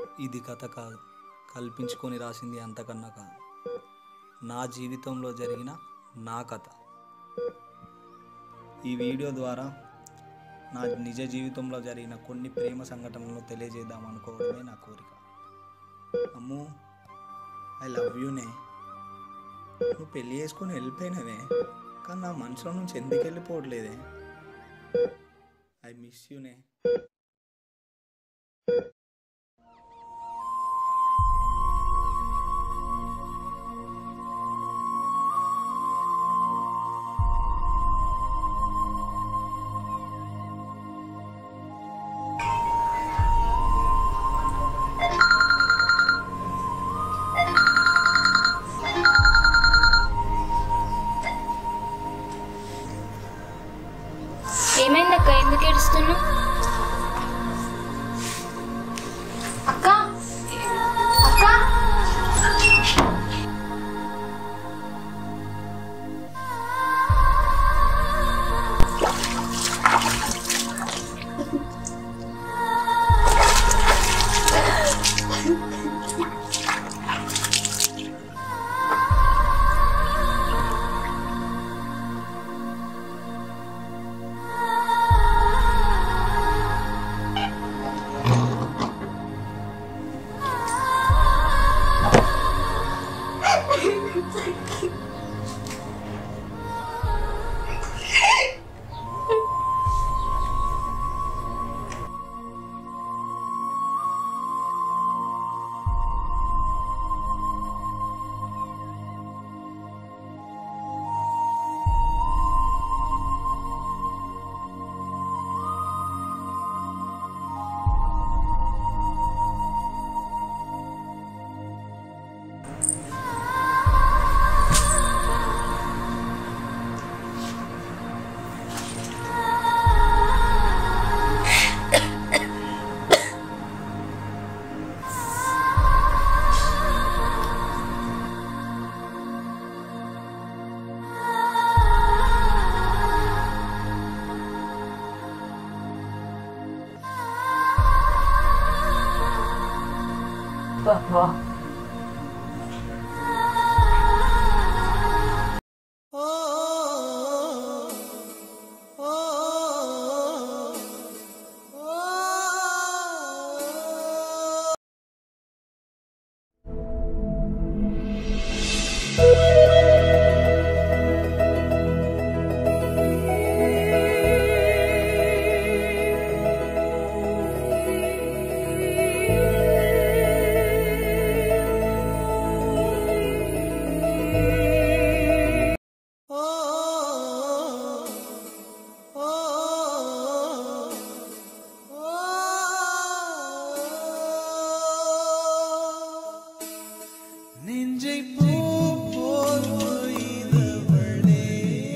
ఇది కథ కాదు కల్పించుకొని రాసింది అంతకన్నా కాదు నా జీవితంలో జరిగిన నా కథ ఈ వీడియో ద్వారా నా నిజ జీవితంలో జరిగిన కొన్ని ప్రేమ సంఘటనలను తెలియజేద్దాం అనుకోవడమే నా కోరిక అమ్ము ఐ లవ్ యూనే నువ్వు పెళ్ళి చేసుకొని వెళ్ళిపోయినవే కానీ నా మనసులో నుంచి ఎందుకు వెళ్ళిపోవట్లేదే ఐ మిస్ యూనే ఏమైందక్క ఎందుకు ఏడుస్తున్నావు అక్క అక్క நெஞ்சை பூ போல் கொய்தவளே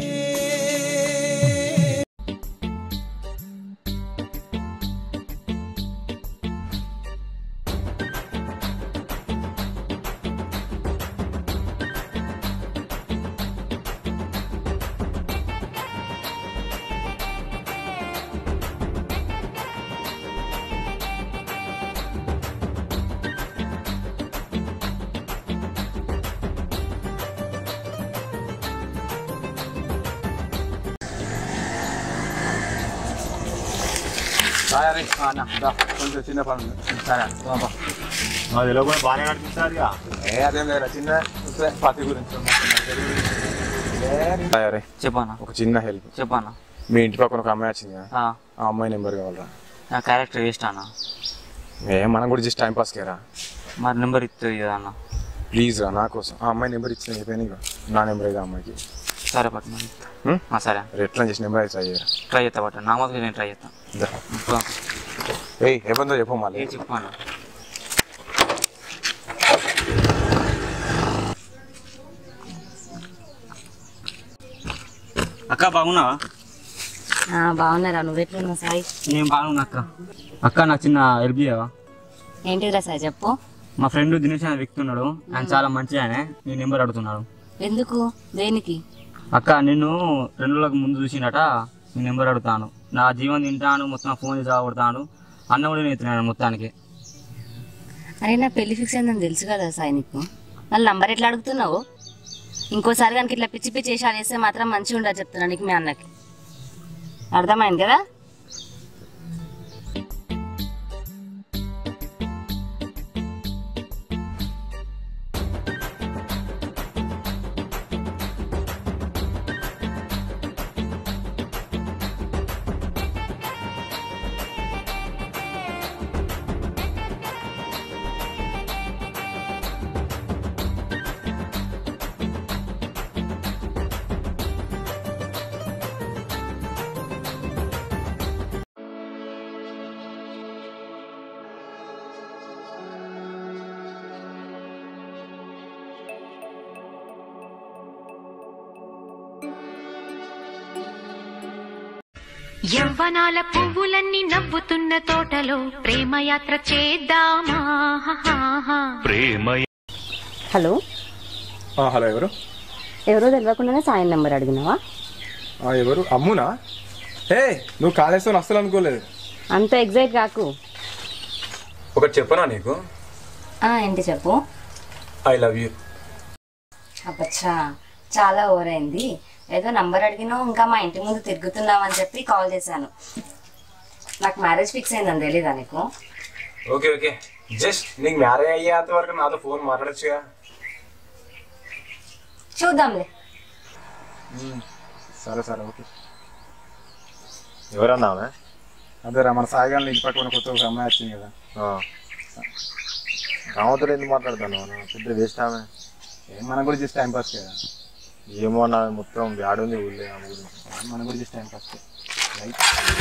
సరే అన్న దా, కొంచెం చిన్న పని ఉంది సరే బాబా మాది ఇలా కూడా బాగానే కనిపిస్తుంది ఇక ఏ అదేం లేదు చిన్న వస్తే పత్తి గురించి సరే చెప్పానా ఒక చిన్న హెల్ప్ చెప్పానా మీ ఇంటి పక్కన ఒక అమ్మాయి వచ్చింది కదా ఆ, ఆ అమ్మాయి నెంబర్ కావాలరా నా క్యారెక్టర్ వేస్ట్ అన్న ఏ మనం కూడా జస్ట్ టైం పాస్ కేరా మరి నెంబర్ ఇస్తుంది కదా అన్న ప్లీజ్ రా నా కోసం ఆ అమ్మాయి నెంబర్ ఇచ్చిన అయిపోయింది ఇక నా నెంబర్ అయితే ఆ అమ్మాయికి సరే పట్టు హ్మ్? సరే మరి ఎట్లా చేసి నెంబర్ అయితే ట్రై చేయరా ట్రై చేస్తా పట్టు నా మొదలు నేను ట్రై చేస్తాను దా. ఏయ్ ఏమందో చెప్పు మళ్ళీ ఏ చెప్పాను అక్క బాగున్నావా ఆ, బాగున్నారా నువ్వెట్లున్నావు సాయి నేను బాగున్నా అక్క అక్క నాకు చిన్న హెల్ప్ చేయవా ఏంటిదిరా సాయి చెప్పు మా ఫ్రెండ్ దినేష్ అనే వ్యక్తి ఉన్నాడు ఆయన చాలా మంచి ఆయన నీ నెంబర్ అడుగుతున్నాడు ఎందుకు దేనికి అక్క నిన్ను రెండు రోజులకు ముందు చూసినట నీ నెంబర్ అడుగుతాను నా జీవన్ తింటాను మొత్తం ఫోన్ చేసి కొడతాను అన్న కూడా నేను మొత్తానికి అరే నా పెళ్లి ఫిక్స్ అయిందని తెలుసు కదా సాయి నీకు మళ్ళీ నంబర్ ఎట్లా అడుగుతున్నావు ఇంకోసారి కనుక ఇట్లా పిచ్చి పిచ్చి వేషాలు వేస్తే మాత్రం మంచిగా ఉండదు చెప్తున్నా నీకు మీ అన్నకి అర్థమైంది కదా యవ్వనాల పువ్వులన్నీ నవ్వుతున్న తోటలో ప్రేమయాత్ర చేద్దామా హాహాహా. హలో హలో ఎవరు ఎవరో తెలియకుండానే సాయం నెంబర్ అడిగినావా ఆ, ఎవరు అమ్మునా ఏ నువ్వు కాలేస్తో అస్సలు అనుకోలేదు అంత ఎగ్జైట్ కాకు ఒకటి చెప్పనా నీకు ఆ, ఏంటి చెప్పు ఐ లవ్ యూ అబ్బచ్చా చాలా ఓవర్ అయింది ఏదో నంబర్ అడిగినావు ఇంకా మా ఇంటి ముందు తిరుగుతున్నావని చెప్పి కాల్ చేశాను నాకు మ్యారేజ్ ఫిక్స్ అయిందని తెలీదా నీకు ఓకే ఓకే జస్ట్ నీకు మ్యారేజ్ అయ్యేంత వరకు నాతో ఫోన్ మాట్లాడచ్చుగా చూద్దాంలే సరే సరే ఓకే ఎవరన్నా ఆమె అదేరా మన సాయిగాన్ని ఇంటి పక్కన కొత్త ఒక అమ్మాయి వచ్చింది కదా రామతో ఎందుకు మాట్లాడతాను పెద్ద వేస్ట్ ఆమె ఏం మన కూడా జస్ట్ టైం పాస్ కదా ఏమో నా మొత్తం బ్యాడ్ ఉంది ఊళ్ళో ఆమె గురించి మన కూడా జస్ట్ టైం పాస్ రైట్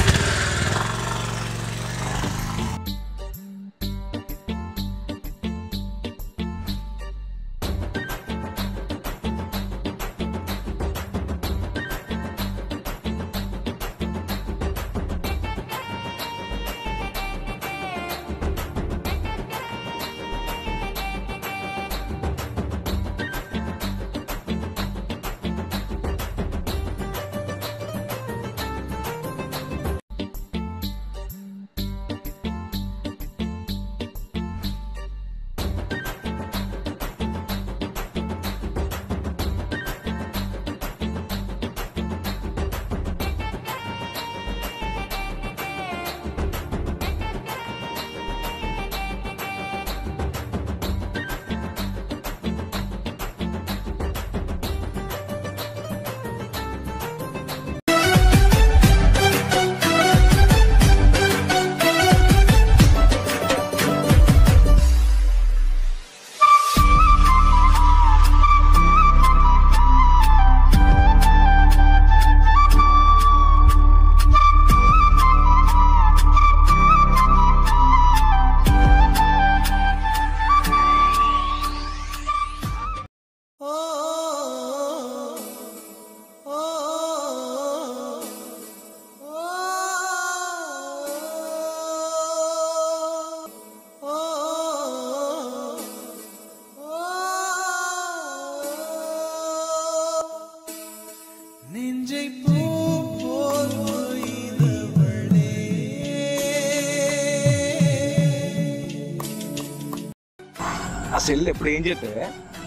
நெஞ்சை பூ போல் பொய்தவளே ఆ సెల్ ఎప్పుడు ఏం చేస్తే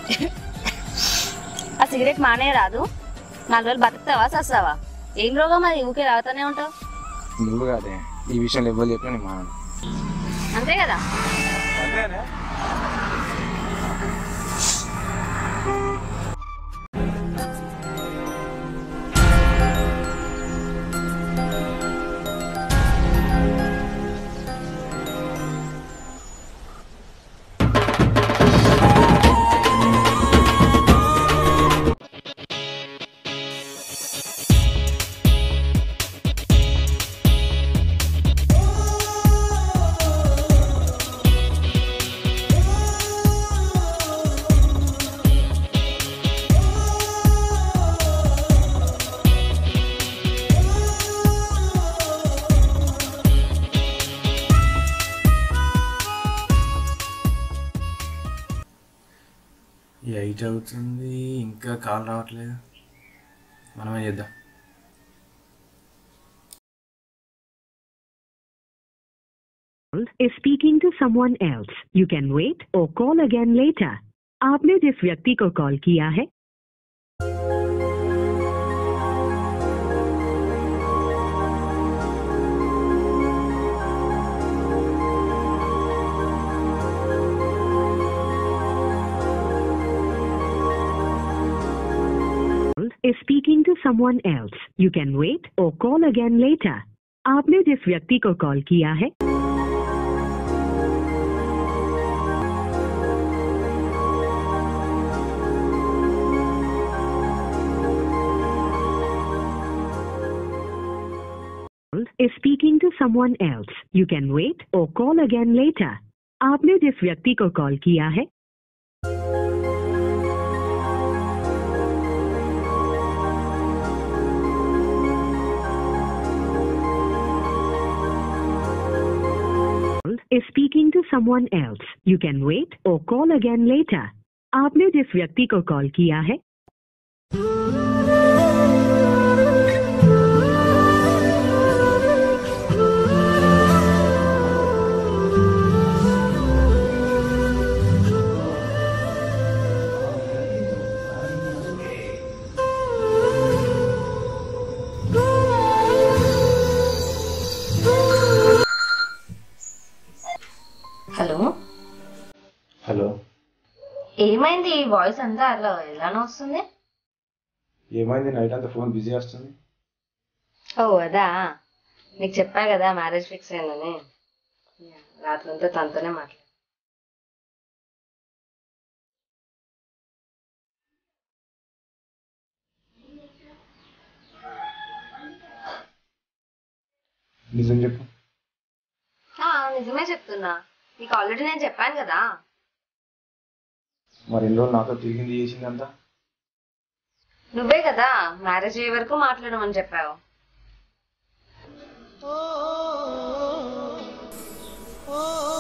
ఆ సిగరెట్ మానే రాదు నాలుగు రోజులు బతుకుతావా సస్తావా ఏం రోగం అది ఊకే తాగుతూనే ఉంటావు నువ్వు కాదే ఈ విషయంలో ఇవ్వాలి చెప్పిన నీ మాన అంతే కదా ఎయిట్ అవుతుంది ఇంకా కాల్ రావట్లేదు మనమే చేద్దాం is speaking to someone else. You can wait or call again later. आपने जिस व्यक्ति को कॉल किया है is speaking to someone else. You can wait or call again later. आपने जिस व्यक्ति को कॉल किया है is speaking to someone else. You can wait or call again later. आपने जिस व्यक्ति को कॉल किया है is speaking to someone else. You can wait or call again later. आपने जिस व्यक्ति को कॉल किया है హలో హలో ఏమైంది ఈ వాయిస్ అంతా అలా ఎలానో వస్తుంది ఏమైంది నైట్ అంతా ఫోన్ బిజీ వస్తుంది ఓ అదా నీకు చెప్పా కదా మ్యారేజ్ ఫిక్స్ అయిందని రాత్రంతా తనతోనే మాట్లాడు నిజం చెప్పు ఆ, నిజమే చెప్తున్నా నీకు ఆల్రెడీ నేను చెప్పాను కదా మరి ఎన్ని రోజులు నాతో తిరిగింది చేసిందంతా నువ్వే కదా మ్యారేజ్ అయ్యే వరకు మాట్లాడమని చెప్పావు oh, oh, oh.